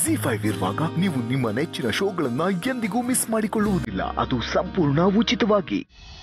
G five ಇರುವಾಗ ನೀವು ನಿಮ್ಮ ನೆಚ್ಚಿನ ಶೋಗಳನ್ನ ಎಂದಿಗೂ ಮಿಸ್ ಮಾಡಿಕೊಳ್ಳುವುದಿಲ್ಲ ಅದು ಸಂಪೂರ್ಣ ಉಚಿತವಾಗಿ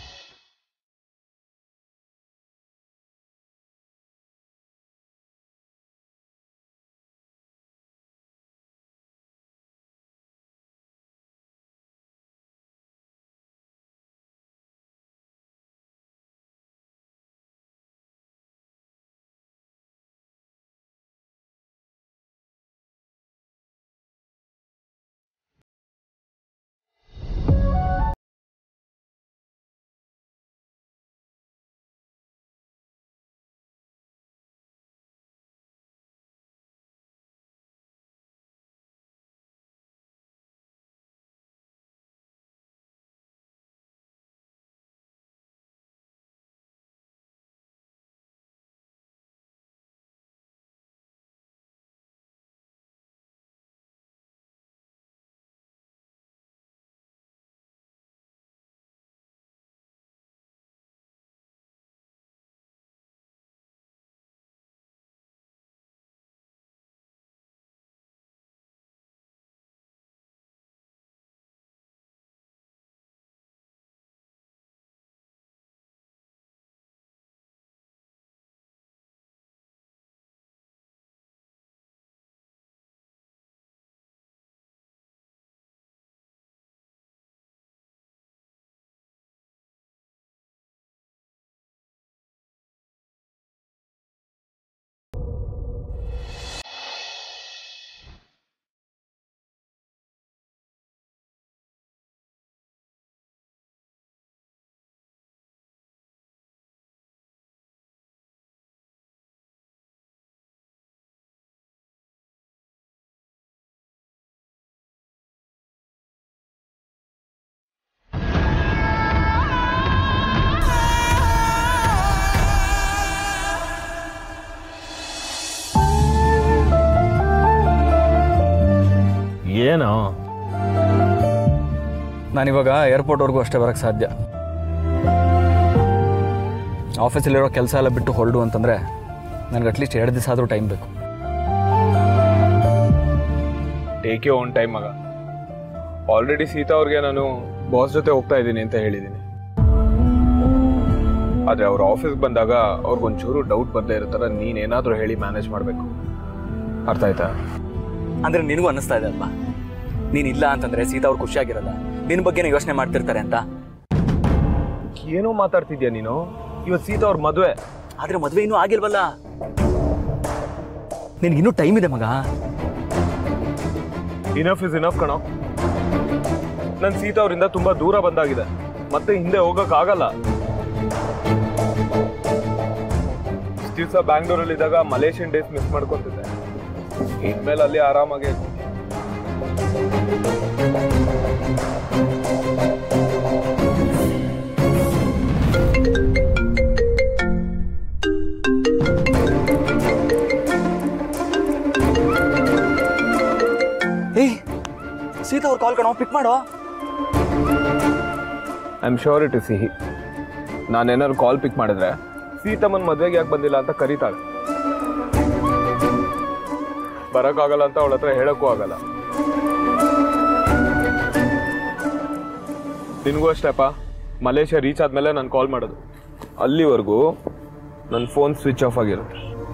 ಏನೋ ನಾನಿವಾಗ ಏರ್ಪೋರ್ಟ್ವರೆಗೂ ಅಷ್ಟೇ ಬರೋಕ್ಕೆ ಸಾಧ್ಯ ಆಫೀಸಲ್ಲಿರೋ ಕೆಲಸ ಎಲ್ಲ ಬಿಟ್ಟು ಹೊರಡು ಅಂತಂದರೆ ನನಗೆ ಅಟ್ಲೀಸ್ಟ್ ಎರಡು ದಿವಸ ಆದರೂ ಟೈಮ್ ಬೇಕು ಟೇಕ್ ಯು ಓನ್ ಟೈಮ್ ಮಗ ಆಲ್ರೆಡಿ ಸೀತಾ ಅವ್ರಿಗೆ ನಾನು ಬಾಸ್ ಜೊತೆ ಹೋಗ್ತಾ ಇದ್ದೀನಿ ಅಂತ ಹೇಳಿದ್ದೀನಿ ಆದ್ರೆ ಅವ್ರ ಆಫೀಸ್ಗೆ ಬಂದಾಗ ಅವ್ರಿಗೊಂಚೂರು ಡೌಟ್ ಬರ್ದೇ ಇರೋ ಥರ ನೀನೇನಾದರೂ ಹೇಳಿ ಮ್ಯಾನೇಜ್ ಮಾಡಬೇಕು ಅರ್ಥ ಆಯ್ತಾ ಅಂದರೆ ನಿನಗೂ ಅನ್ನಿಸ್ತಾ ಇದೆ ಅಲ್ವಾ ನೀನು ಇಲ್ಲ ಅಂತಂದರೆ ಸೀತಾ ಅವ್ರು ಖುಷಿಯಾಗಿರಲ್ಲ ನಿನ್ನ ಬಗ್ಗೆನೇ ಯೋಚನೆ ಮಾಡ್ತಿರ್ತಾರೆ ಅಂತ ಏನೋ ಮಾತಾಡ್ತಿದ್ಯಾ ನೀನು ಇವತ್ತು ಸೀತಾ ಅವ್ರ ಮದುವೆ ಆದರೆ ಮದುವೆ ಇನ್ನೂ ಆಗಿಲ್ವಲ್ಲ ನಿನಗಿನ್ನೂ ಟೈಮ್ ಇದೆ ಮಗ ಇನಫ್ ಇಸ್ ಇನಫ್ ಕಣೋ ನನ್ ಸೀತಾ ಅವರಿಂದ ತುಂಬಾ ದೂರ ಬಂದಾಗಿದೆ ಮತ್ತೆ ಹಿಂದೆ ಹೋಗಕ್ ಆಗಲ್ಲ ಇಷ್ಟು ದಿವಸ ಬ್ಯಾಂಗ್ಳೂರಲ್ಲಿ ಇದ್ದಾಗ ಮಲೇಷಿಯನ್ ಡೇಸ್ ಮಿಸ್ ಮಾಡ್ಕೊಂತಿದ್ದೆ ಇನ್ಮೇಲೆ ಅಲ್ಲಿ ಆರಾಮಾಗಿ ಇರ್ತೀನಿ. ಏಯ್ ಸೀತಾ ಅವ್ರು ಕಾಲ್ ಕಣೋ ಪಿಕ್ ಮಾಡೋ I am sure it is Sihi ನಾನೇನಾದ್ರು ಕಾಲ್ ಪಿಕ್ ಮಾಡಿದ್ರೆ ಸೀತಮ್ಮನ್ ಮದ್ವೆಗೆ ಯಾಕೆ ಬಂದಿಲ್ಲ ಅಂತ ಕರೀತಾಳೆ ಬರಕ್ಕಾಗಲ್ಲ ಅಂತ ಅವಳ ಹತ್ರ ಹೇಳಕ್ಕೂ ಆಗಲ್ಲ ನಿನಗೂ ಅಷ್ಟೇಪ್ಪ ಮಲೇಷ್ಯಾ ರೀಚ್ ಆದ್ಮೇಲೆ ನಾನು ಕಾಲ್ ಮಾಡೋದು ಅಲ್ಲಿವರೆಗೂ ನನ್ನ ಫೋನ್ ಸ್ವಿಚ್ ಆಫ್ ಆಗಿರುತ್ತೆ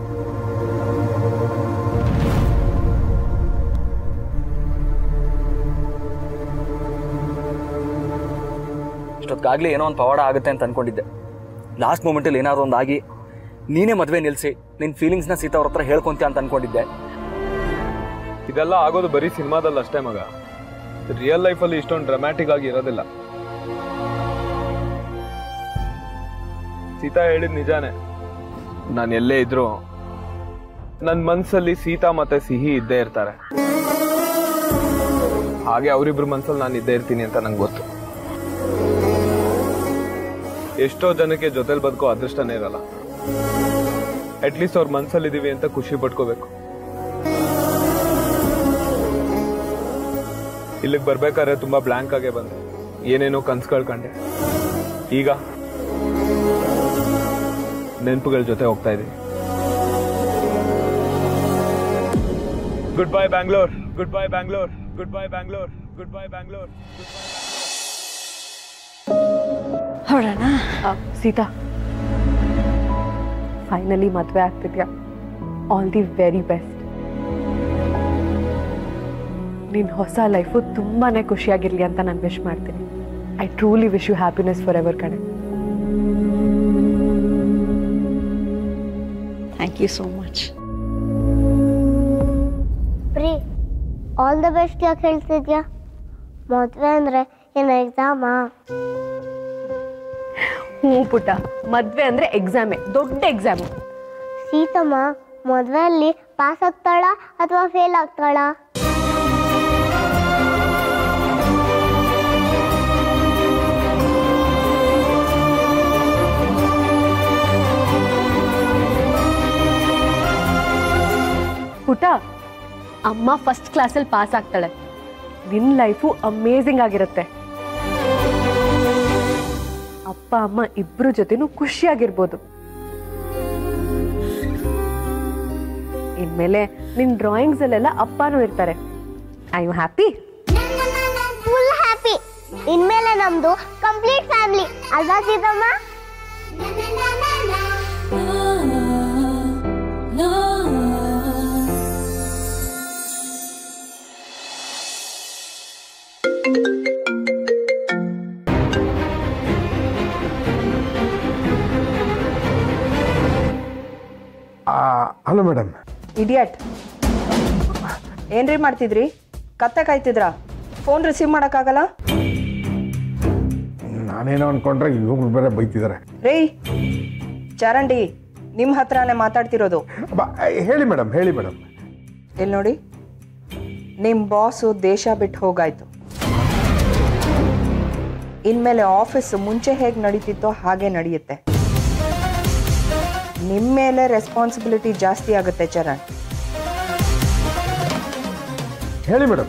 ಇಷ್ಟೊತ್ತಿಗಾಗಲೇ ಏನೋ ಒಂದು ಪವಾಡ ಆಗುತ್ತೆ ಅಂತ ಅನ್ಕೊಂಡಿದ್ದೆ ಲಾಸ್ಟ್ ಮೂಮೆಂಟಲ್ಲಿ ಏನಾದ್ರು ಒಂದು ಆಗಿ ನೀನೇ ಮದುವೆ ನಿಲ್ಲಿಸಿ ನಿನ್ನ ಫೀಲಿಂಗ್ಸ್ನ ಸೀತಾ ಅವ್ರ ಹತ್ರ ಹೇಳ್ಕೊಂತೀಯ ಅಂತ ಅನ್ಕೊಂಡಿದ್ದೆ ಇದೆಲ್ಲ ಆಗೋದು ಬರೀ ಸಿನಿಮಾದಲ್ಲಿ ಅಷ್ಟೇ ಮಗ ರಿಯಲ್ ಲೈಫಲ್ಲಿ ಇಷ್ಟೊಂದು ಡ್ರಾಮ್ಯಾಟಿಕ್ ಆಗಿ ಇರೋದಿಲ್ಲ ಸೀತಾ ಹೇಳಿದ್ ನಿಜಾನೇ ನಾನು ಎಲ್ಲೇ ಇದ್ರು ನನ್ನ ಮನ್ಸಲ್ಲಿ ಸೀತಾ ಮತ್ತೆ ಸಿಹಿ ಇದ್ದೇ ಇರ್ತಾರೆ ಹಾಗೆ ಅವರಿಬ್ರು ಮನ್ಸಲ್ಲಿ ನಾನು ಇದ್ದೇ ಇರ್ತೀನಿ ಅಂತ ನಂಗೆ ಗೊತ್ತು ಎಷ್ಟೋ ಜನಕ್ಕೆ ಜೊತೆಲಿ ಬದುಕೋ ಅದೃಷ್ಟನೇ ಇರಲ್ಲ ಅಟ್ಲೀಸ್ಟ್ ಅವ್ರ ಮನ್ಸಲ್ಲಿ ಇದೀವಿ ಅಂತ ಖುಷಿ ಪಟ್ಕೋಬೇಕು ಇಲ್ಲಿಗೆ ಬರ್ಬೇಕಾದ್ರೆ ತುಂಬಾ ಬ್ಲ್ಯಾಂಕ್ ಆಗೇ ಬಂದೆ ಏನೇನೋ ಕನ್ಸುಗಳು ಕಂಡೆ ಈಗ ನೆನಪುಗಳ ಜೊತೆ ಹೋಗ್ತಾ ಇದ್ದೀನಿ good bye Bangalore good bye Bangalore good bye Bangalore good bye Bangalore ಹೊರಣ ಸೀತಾ ಫೈನಲಿ ಮದುವೆ ಆಗ್ತಿದ್ಯಾ ಆಲ್ ದಿ ವೆರಿ ಬೆಸ್ಟ್ ನಿನ್ನ ಹೊಸ ಲೈಫು ತುಂಬಾ ಖುಷಿಯಾಗಿರಲಿ ಅಂತ ನಾನು ವಿಶ್ ಮಾಡ್ತೀನಿ I truly wish you happiness forever ಕಣೆ ಥ್ಯಾಂಕ್ ಯು ಸೋ ಮಚ್ ಪ್ರೀ ಆಲ್ ದ ಬೆಸ್ಟ್ ಯಾಕೆ ಹೇಳ್ತಿದ್ಯಾ ಮದುವೆ ಅಂದರೆ ಏನು ಎಕ್ಸಾಮಾ ಹ್ಞೂ ಪುಟ್ಟ ಮದುವೆ ಅಂದರೆ ಎಕ್ಸಾಮೇ ದೊಡ್ಡ ಎಕ್ಸಾಮು ಸೀತಮ್ಮ ಮದುವೆಯಲ್ಲಿ ಪಾಸ್ ಆಗ್ತಾಳಾ ಅಥವಾ ಫೇಲ್ ಆಗ್ತಾಳಾ ಪುಟ ಅಮ್ಮ ಫಸ್ಟ್ ಕ್ಲಾಸಲ್ಲಿ ಪಾಸ್ ಆಗ್ತಾಳೆ ನಿನ್ನ ಲೈಫು ಅಮೇಝಿಂಗ್ ಆಗಿರುತ್ತೆ ಅಪ್ಪ ಅಮ್ಮ ಇಬ್ರು ಜೊತೆನೂ ಖುಷಿಯಾಗಿರ್ಬೋದು ಇನ್ಮೇಲೆ ನಿನ್ನ ಡ್ರಾಯಿಂಗ್ಸಲ್ಲೆಲ್ಲ ಅಪ್ಪನೂ ಇರ್ತಾರೆ I you happy full happy ಇನ್ಮೇಲೆ ನಮ್ದು ಕಂಪ್ಲೀಟ್ ಫ್ಯಾಮಿಲಿ ಅಲ್ವಾ ಸೀತಮ್ಮ ಹಲೋ ಮೇಡಮ್ ಇಡಿಯಟ್ ಏನ್ರಿ ಮಾಡ್ತಿದ್ರಿ ಕತ್ತೆ ಕಾಯ್ತಿದ್ರಾ ಫೋನ್ ರಿಸೀವ್ ಮಾಡೋಕ್ಕಾಗಲ್ಲ ನಾನೇನೋ ಅನ್ಕೊಂಡ್ರೆ ಇವ್ರು ಬೇರೆ ಬೈತಿದ್ದಾರೆ ರೀ ಚರಂಡಿ ನಿಮ್ಮ ಹತ್ರನೇ ಮಾತಾಡ್ತಿರೋದು ಬ- ಹೇಳಿ ಮೇಡಮ್ ಹೇಳಿ ಮೇಡಮ್ ಇಲ್ಲಿ ನೋಡಿ ನಿಮ್ಮ ಬಾಸು ದೇಶ ಬಿಟ್ಟು ಹೋಗಾಯ್ತು ಇನ್ಮೇಲೆ ಆಫೀಸ್ ಮುಂಚೆ ಹೇಗೆ ನಡೀತಿತ್ತೋ ಹಾಗೆ ನಡೆಯುತ್ತೆ ನಿಮ್ಮ ಮೇಲೆ ರೆಸ್ಪಾನ್ಸಿಬಿಲಿಟಿ ಜಾಸ್ತಿ ಆಗುತ್ತೆ ಚರಣ್ ಹೇಳಿ ಮೇಡಮ್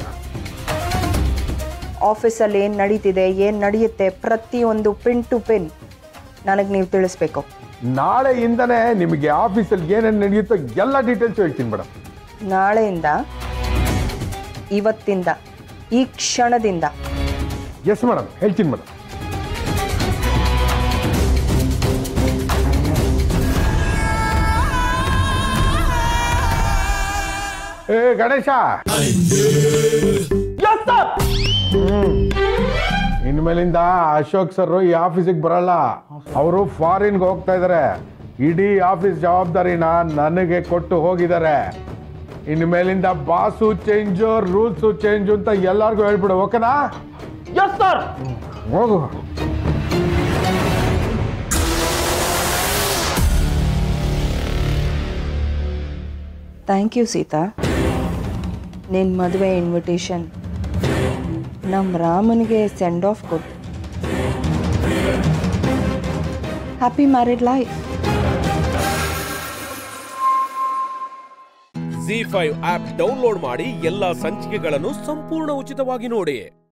ಆಫೀಸಲ್ಲಿ ಏನು ನಡೀತಿದೆ ಏನು ನಡೆಯುತ್ತೆ ಪ್ರತಿಯೊಂದು ಪಿನ್ ಟು ಪಿನ್ ನನಗೆ ನೀವು ತಿಳಿಸ್ಬೇಕು ನಾಳೆಯಿಂದನೇ ನಿಮಗೆ ಆಫೀಸಲ್ಲಿ ಏನೇನು ನಡೆಯುತ್ತೋ ಎಲ್ಲ ಡೀಟೇಲ್ಸ್ ಹೇಳ್ತೀನಿ ಮೇಡಮ್ ನಾಳೆಯಿಂದ ಇವತ್ತಿಂದ ಈ ಕ್ಷಣದಿಂದ ಎಸ್ ಮೇಡಮ್ ಹೇಳ್ತೀನಿ ಮೇಡಮ್ ಏ ಗಣೇಶ ಹ್ಮ್. ಇನ್ಮೇಲಿಂದ ಅಶೋಕ್ ಸರ್ ಈ ಆಫೀಸಿಗೆ ಬರಲ್ಲ ಅವರು ಫಾರಿನ್ಗೆ ಹೋಗ್ತಾ ಇದ್ದಾರೆ ಇಡೀ ಆಫೀಸ್ ಜವಾಬ್ದಾರಿನ ನನಗೆ ಕೊಟ್ಟು ಹೋಗಿದ್ದಾರೆ ಇನ್ಮೇಲಿಂದ ಬಾಸು ಚೇಂಜು ರೂಲ್ಸು ಚೇಂಜು ಅಂತ ಎಲ್ಲರಿಗೂ ಹೇಳ್ಬಿಡು ಓಕೆನಾ ಹೋಗು ಥ್ಯಾಂಕ್ ಯು ಸೀತಾ ನಿನ್ನ ಮದುವೆ ಇನ್ವಿಟೇಷನ್ ನಮ್ಮ ರಾಮನಿಗೆ ಸೆಂಡ್ ಆಫ್ ಕೊಟ್ಟು happy married life Zee five app download ಮಾಡಿ ಎಲ್ಲಾ ಸಂಚಿಕೆಗಳನ್ನು ಸಂಪೂರ್ಣ ಉಚಿತವಾಗಿ ನೋಡಿ